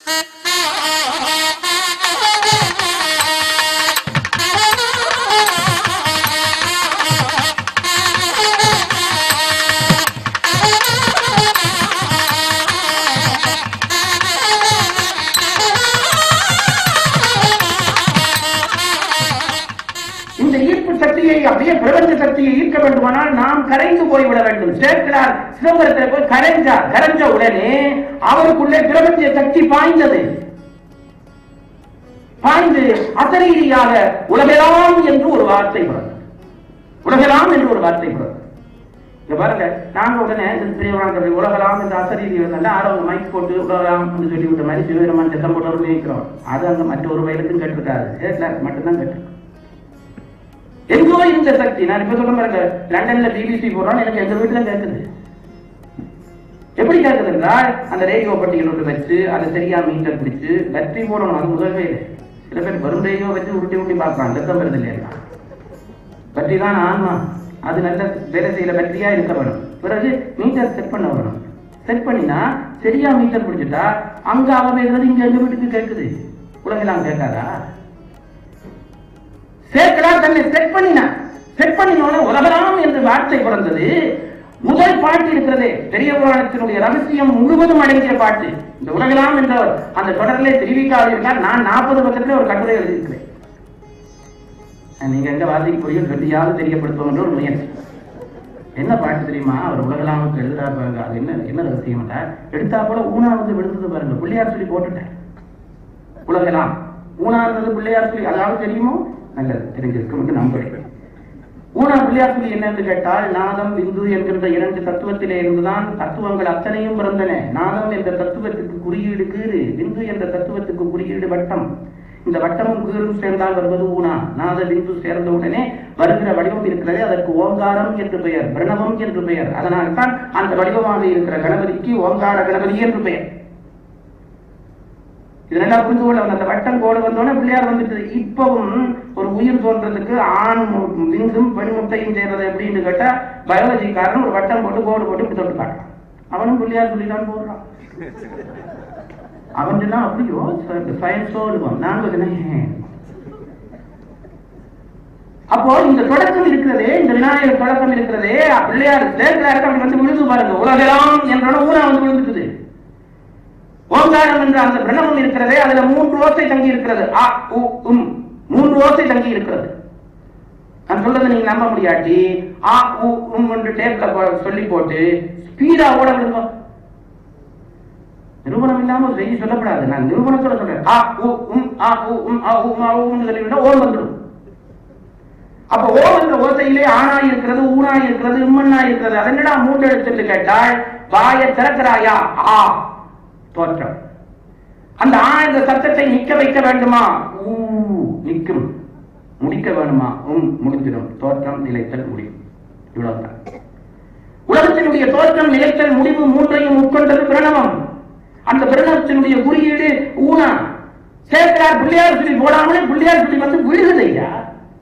இந்த ஈர்ப்பு சக்தியை அப்படியே பிரபஞ்ச சக்தியை ஈர்க்க வேண்டுமானால் நாம் கரைந்து போய்விட வேண்டும் சேர்க்கிறார் சிதம்பரத்தில் போய் கரைஞ்சார் கரைஞ்ச உடனே அவருக்குள்ளே பிரபஞ்ச சக்தி பாய்ந்தது பாய்ந்து அசரீதியாக உலகெல்லாம் என்று ஒரு வார்த்தை பிறந்தது உலகெல்லாம் என்று ஒரு வார்த்தை பிறந்தது இங்க பாருங்க நாங்க உடனே இந்த பெரியவராக உலகலாம் இந்த அசரீதி வந்தால ஆரம்ப மைக் போட்டு உலகலாம் என்று சொல்லி விட்ட மாதிரி சிவபெருமான் சத்தம் போட்டு நினைக்கிறோம் அது அந்த மற்ற ஒரு வயலுக்கும் கேட்டிருக்காது கேட்கல மட்டும்தான் கேட்டிருக்கோம் எங்கோ இந்த சக்தி நான் இப்ப சொல்ல பாருங்க லண்டன்ல பிபிசி போடுறோம் எனக்கு எங்க வீட்டுல கேட்குது எப்படி கேட்குது என்றால் அந்த ரேடியோ பட்டியல் ஒன்று வச்சு அதை சரியா மீட்டர் பிடிச்சு பேட்டரி போடணும் அது முதல்வே இல்லை. சில பேர் வரும் ரேடியோ வச்சு உருட்டி உருட்டி பார்ப்பாங்க சத்தம் வருது இல்லையா பற்றி தான் ஆன்மா அது நல்ல வேலை செய்யல பேட்டரியா இருக்க வேணும் பிறகு மீட்டர் செட் பண்ண வேணும் செட் பண்ணினா சரியா மீட்டர் பிடிச்சிட்டா அங்க அவ பேசுறது இங்க எங்க வீட்டுக்கு கேட்குது உலகெல்லாம் கேட்காதா சேர்க்கிறார் தன்னை செட் பண்ணினார் செட் பண்ணினோட உலகலாம் என்று வார்த்தை பிறந்தது முதல் பாட்டு இருக்கிறதே பெரிய புராணத்தினுடைய ரகசியம் முழுவதும் அடங்கிய பாட்டு இந்த உலகலாம் என்ற அந்த தொடரிலே தெரிவிக்காதீர்கள் நான் நாற்பது பக்கத்துல ஒரு கட்டுரை எழுதியிருக்கிறேன் நீங்க எங்க வாசிக்க போய் சொல்லியாவது தெரியப்படுத்துவோம் என்ற ஒரு முயற்சி என்ன பாட்டு தெரியுமா அவர் உலகலாமுக்கு எழுதுறா பாருங்க அது என்ன என்ன ரகசியம் எடுத்தா போல ஊனா வந்து விழுந்தது பாருங்க பிள்ளையார் சொல்லி போட்டுட்டேன் உலகலாம் ஊனா இருந்தது பிள்ளையார் சொல்லி அதாவது தெரியுமோ நல்லது தெரிஞ்சிருக்கும் என்று நம்புகிறேன் ஊனா பிள்ளையார் சொல்லி என்னென்று கேட்டால் நாதம் பிந்து என்கின்ற இரண்டு தத்துவத்திலே இருந்துதான் தத்துவங்கள் அத்தனையும் பிறந்தன நாதம் என்ற தத்துவத்துக்கு குறியீடு கீறு பிந்து என்ற தத்துவத்துக்கு குறியீடு வட்டம் இந்த வட்டமும் கீழும் சேர்ந்தால் வருவது ஊனா நாத பிந்து சேர்ந்த உடனே வருகிற வடிவம் இருக்கிறது அதற்கு ஓங்காரம் என்று பெயர் பிரணவம் என்று பெயர் அதனால் தான் அந்த வடிவமாக இருக்கிற கணபதிக்கு ஓங்கார கணபதி என்று பெயர் இது நல்லா புரிந்து கொள்ள அந்த வட்டம் கோடு வந்தோடனே பிள்ளையார் வந்துட்டு இப்பவும் ஒரு உயிர் தோன்றதுக்கு ஆண் மு- விந்தும் பெண் முட்டையும் செய்யறது எப்படின்னு கேட்டா பயாலஜிக்காரன் ஒரு வட்டம் போட்டு கோடு போட்டு இப்படி தொட்டு காட்டுறான் அவனும் பிள்ளையார் சொல்லி தான் போடுறான் அவன் சொன்னா அப்படியோ சயின்ஸோடுவான் நாங்க சொன்னேன் அப்போ இந்த தொடக்கம் இருக்கிறதே இந்த விநாயகர் தொடக்கம் இருக்கிறதே பிள்ளையார் சேர்க்கிறாருக்கு அப்படி வந்து விழுந்து பாருங்க உலகெல்லாம் என்றோட ஊரா வந்து விழுந்துக்குது ஓங்காரம் என்ற அந்த பிரணவம் இருக்கிறதே அதுல மூன்று ஓசை தங்கி இருக்கிறது அ உ உம் மூன்று ஓசை தங்கி இருக்கிறது நான் சொல்றதை நீங்க நம்ப முடியாட்டி ஆ உ உம் என்று டேப்ல போ- சொல்லி போட்டு ஸ்பீடா ஓட விடுங்க நிரூபணம் இல்லாம ஒரு செய்தி சொல்லப்படாது நான் நிரூபணத்தோட சொல்றேன் ஆ உ உம் ஆ உ உம் ஆ உம் ஆ உம் சொல்லிவிட்டா ஓம் வந்துடும் அப்ப ஓம் என்ற ஓசையிலே ஆணாய் இருக்கிறது ஊனாய் இருக்கிறது இம்மண்ணாய் இருக்கிறது அது என்னடா மூன்று எழுத்து கேட்டால் வாயை திறக்கிறாயா ஆ தோற்றம் அந்த ஆ என்ற சத்தத்தை நிக்க வைக்க வேண்டுமா ஊ நிற்கும் முடிக்க வேண்டுமா உம் முடிஞ்சிடும் தோற்றம் நிலைத்தல் முடியும் இவ்வளவுதான் உலகத்தினுடைய தோற்றம் நிலைத்தல் முடிவு மூன்றையும் உட்கொண்டது பிரணவம் அந்த பிரணவத்தினுடைய குறியீடு ஊனா சேர்க்கிறார் பிள்ளையார் சொல்லி போடாமலே பிள்ளையார் சொல்லி வந்து விழுகுது ஐயா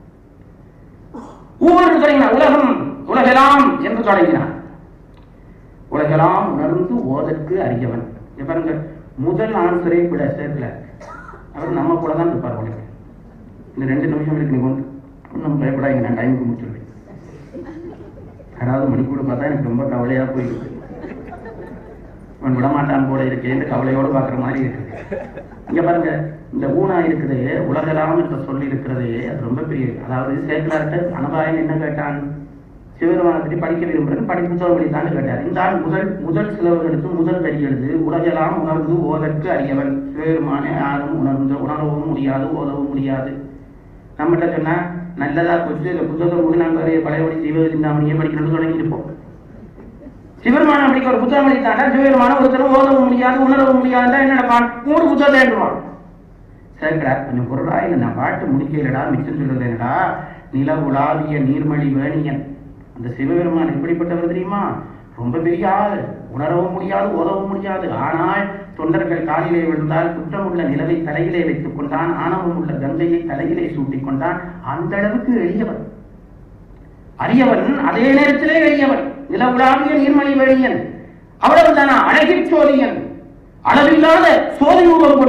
ஊர் தொடங்கினார் உலகம் உலகெல்லாம் என்று தொடங்கினார் உலகெல்லாம் உணர்ந்து ஓதற்கு அறியவன் இங்க பாருங்க முதல் ஆன்சரே விட சேர்க்கல அவர் நம்ம கூட தான் இருப்பார் உலகம் இந்த ரெண்டு நிமிஷம் இருக்கு நீங்க ஒண்ணு- ஒண்ணும் பயப்படாதீங்க நான் டைமுக்கு முடிச்சிருவேன் யாராவது மணிக்கூட பார்த்தா எனக்கு ரொம்ப கவலையா போயிருக்கு அவன் விடமாட்டான் போல இருக்கேன்னு கவலையோட பாக்குற மாதிரி இருக்குது இங்க பாருங்க இந்த ஊனா இருக்குது உலகெல்லாம் என்ற சொல்லி இருக்கிறது அது ரொம்ப பெரிய அதாவது சேக்கலார்ட்ட அனபாயன் என்ன கேட்டான் சிவபெருமானை பற்றி படிக்க விரும்புகிறேன் படி புத்தகம் படித்தான்னு கேட்டார் இந்த ஆள் முதல் முதல் சிலவர் எடுத்து முதல் வரி எழுது உலகெல்லாம் உணர்ந்து ஓதற்கு அறியவன் சிவபெருமானை யாரும் உணர்ந்து உணரவும் முடியாது ஓதவும் முடியாது நம்மகிட்ட சொன்னா நல்லதா போச்சு இந்த புத்தகம் கூட நாங்கள் பழையபடி சிவ சிந்தாமணியை படிக்கணும்னு தொடங்கியிருப்போம் சிவருமான அப்படிங்கிற ஒரு புத்தகம் எழுதிட்டாண்டா சிவபெருமான ஒருத்தரும் ஓதவும் முடியாது உணரவும் முடியாதுடா என்ன நடப்பான் மூணு புத்தகத்தை எழுதுவான் சரிடா கொஞ்சம் பொருளா இல்லை நான் பாட்டு முடிக்கலடா மிச்சம் சொல்றது என்னடா நில உலாவிய நீர்மலி வேணியன் அந்த சிவபெருமான் எப்படிப்பட்டவர் தெரியுமா ரொம்ப பெரிய ஆள் உணரவும் முடியாது ஓதவும் முடியாது ஆனால் தொண்டர்கள் காலிலே விழுந்தால் குற்றம் உள்ள நிலவை தலையிலே வைத்துக் கொண்டான் ஆணவம் உள்ள கங்கையை தலையிலே சூட்டிக் கொண்டான் அந்த அளவுக்கு எளியவன் அரியவன் அதே நேரத்திலே எளியவன் நிலவுலாவிய நீர்மணி வேணியன் அவ்வளவுதானா அழகிற் சோதியன் அளவில்லாத சோதி ரூபம் கொண்ட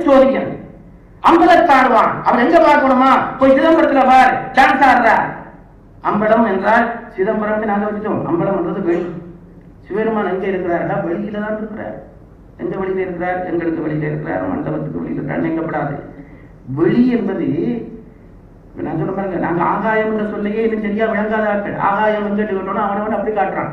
சோதியன் அம்பலத்தாடுவான் அவன் எங்க பார்க்கணுமா போய் சிதம்பரத்துல பார் டான்ஸ் ஆடுறார் அம்பலம் என்றால் சிதம்பரம் நாங்க வச்சுட்டோம் அம்பலம் என்றது வெளி சிவபெருமான் எங்க இருக்கிறார்னா வெளியில தான் இருக்கிறார் எங்க வெளியில இருக்கிறார் எங்களுக்கு வெளியில இருக்கிறார் மண்டபத்துக்கு வெளியில இருக்கிறார் நீங்கப்படாது வெளி என்பது இப்ப நான் சொல்ல பாருங்க நாங்க ஆகாயம் என்ற சொல்லையே இன்னும் சரியா விளங்காத ஆட்கள் ஆகாயம் எங்க கேட்டோம்னா அவனை வந்து அப்படி காட்டுறான்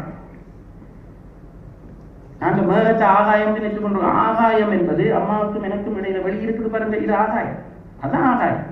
நாங்க மேகத்தை ஆகாயம் நினைச்சு கொண்டோம் ஆகாயம் என்பது அம்மாவுக்கும் எனக்கும் இடையில வெளி இருக்குது பாருங்க இது ஆகாயம் அதான் ஆகாயம்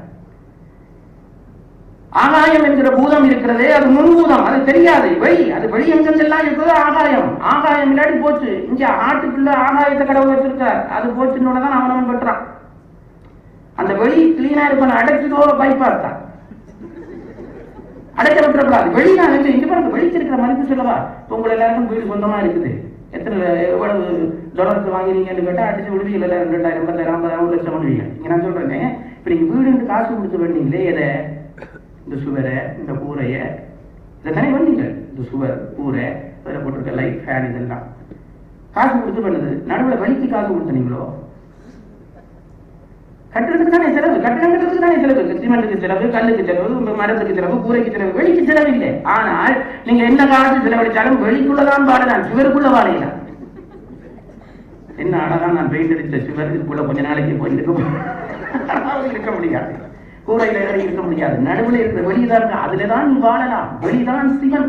ஆகாயம் என்கிற பூதம் இருக்கிறதே அது முன்பூதம் அது தெரியாது வெளி அது வெளி எங்கெங்கெல்லாம் இருக்கிறது ஆகாயம் ஆகாயம் இல்லாட்டி போச்சு இங்க ஆட்டுக்குள்ள ஆகாயத்தை கடவுள் வச்சிருக்கார் அது போச்சுன்னு தான் அவனவன் பெற்றான் அந்த வெளி கிளீனா இருப்பான அடைச்சதோட பைபாஸ் தான் அடைக்க விட்டுறக்கூடாது வெளியா இருக்கு இங்க பாருங்க வெளிக்கு இருக்கிற மதிப்பு சொல்லவா இப்ப உங்களை எல்லாருக்கும் வீடு சொந்தமா இருக்குது எத்தனை எவ்வளவு டாலருக்கு வாங்கினீங்கன்னு கேட்டா அடிச்சு விடுவீங்க இல்லை ரெண்டாயிரம் பத்தாயிரம் ஐம்பதாயிரம் ஒரு லட்சம் பண்ணுவீங்க இங்க நான் சொல்றேன் இப்ப நீங்க வீடு காசு கொடுத்து வேண்டீங்களே எதை இந்த சுவரை இந்த கூரைய இதெல்லாமே வந்தீங்க இந்த சுவர் கூரை அதில் போட்டிருக்க லைட் ஃபேன் இதெல்லாம் காசு கொடுத்து பண்ணுது நடுவில் வலிக்கு காசு கொடுத்தனீங்களோ கட்டுறதுக்கு தானே செலவு கட்டடம் கட்டுறதுக்கு தானே செலவு சிமெண்ட்டுக்கு செலவு கல்லுக்கு செலவு மரத்துக்கு செலவு கூரைக்கு செலவு வெளிக்கு செலவு இல்லை ஆனால் நீங்க என்ன காசு செலவழிச்சாலும் வெளிக்குள்ளதான் பாடலாம் சுவருக்குள்ள வாழையலாம் என்ன அழகா நான் பெயிண்ட் அடிச்ச சுவருக்குள்ள கொஞ்ச நாளைக்கு போய் இருக்க முடியாது. இருக்க முடியாது கூரையில ஏறி இருக்க முடியாது நடுவில் இருக்கிற வெளிதான் இருக்கு அதுலதான் நீ வாழலாம் வெளிதான் சிவன்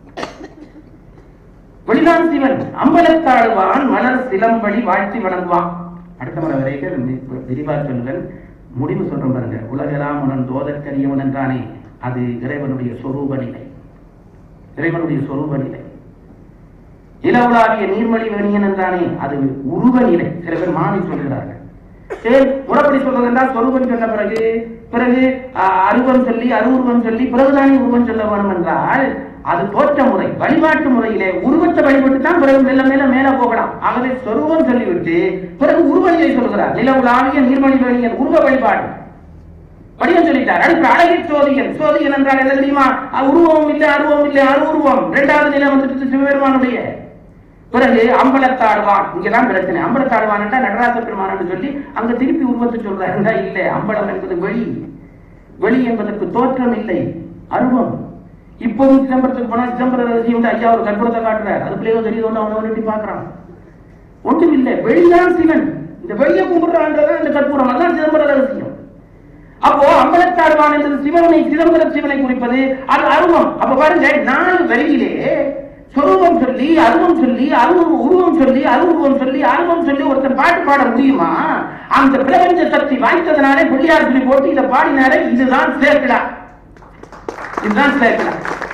வெளிதான் சிவன் அம்பலத்தாடுவான் மலர் சிலம்படி வாழ்த்தி வணங்குவான் அடுத்த முறை வரைக்கும் விரிவா சொல்லுங்கள் முடிவு சொல்றேன் பாருங்க உலகெல்லாம் உணன் தோதற்கரியவன் என்றானே அது இறைவனுடைய சொரூப நிலை இறைவனுடைய சொரூப நிலை இளவுலாவிய நீர்மொழி வேணியன் என்றானே அது உருவ நிலை சில பேர் மாறி சொல்கிறார்கள் சரி முறைப்படி சொல்றது என்றால் சொரூபம் சொன்ன பிறகு பிறகு அஹ், அருவம் சொல்லி அருவுருவம் சொல்லி பிறகுதானே உருவம் சொல்ல வேணும் என்றால் அது தோற்ற முறை வழிபாட்டு முறையிலே உருவத்தை வழிபட்டு தான் பிறகு மெல்ல மேல மேல போகலாம் ஆகவே சொரூபம் சொல்லிவிட்டு பிறகு உருவநிலை சொல்கிறார் நிலவுலாவிய நீர்மொழி வேணியன் உருவ வழிபாடு வடிவம் சொல்லிட்டார் அடுத்து அழகி சோதியன் சோதியன் என்றால் என்ன தெரியுமா அஹ் உருவம் இல்லை அருவம் இல்லை அருவுருவம் இரண்டாவது நிலை வந்துட்டு சிவபெருமானுடைய பிறகு அம்பலத்தாடுவான் இங்கதான் பிரச்சனை அம்பலத்தாடுவான் நடராச பெருமான் சொல்லி அங்க திருப்பி உருவத்தை சொல்றாங்க இல்ல அம்பலம் என்பது வெளி வெளி என்பதற்கு தோற்றம் இல்லை அருவம் இப்போவும் சிதம்பரத்துக்கு போனா சிதம்பர ரகசியம் வந்து ஐயா ஒரு கற்பூரத்தை காட்டுறார் அதுக்குள்ளேயோ தெரியுது ஒன்று அவனை வேண்டி பாக்குறான் ஒன்றும் இல்லை வெளிதான் சிவன் இந்த வெளியை கும்பிடுறான்றதான் இந்த கற்பூரம் அதான் சிதம்பர ரகசியம் அப்போ அம்பலத்தாடுவான் என்பது சிவனை சிதம்பர சிவனை குறிப்பது அது அருவம் அப்ப பாருங்க நாலு வரியிலே சொரூபம் சொல்லி அருவம் சொல்லி அருவம் உருவம் சொல்லி அருவுருவம் சொல்லி அருவம் சொல்லி ஒருத்தன் பாட்டு பாட முடியுமா அந்த பிரபஞ்ச சக்தி வாய்த்ததுனாலே பிள்ளையார் சொல்லி போட்டு இதை பாடினாலே இதுதான் சேர்க்கலா இதுதான் சேர்க்கலா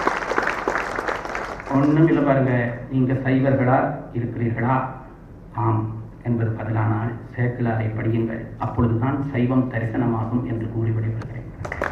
ஒண்ணும் இல்லை பாருங்க நீங்க சைவர்களா இருக்கிறீர்களா ஆம் என்பது பதிலானால் சேக்கிலாரை படியுங்கள் அப்பொழுதுதான் சைவம் தரிசனமாகும் என்று கூறி விடைபெறுகிறேன்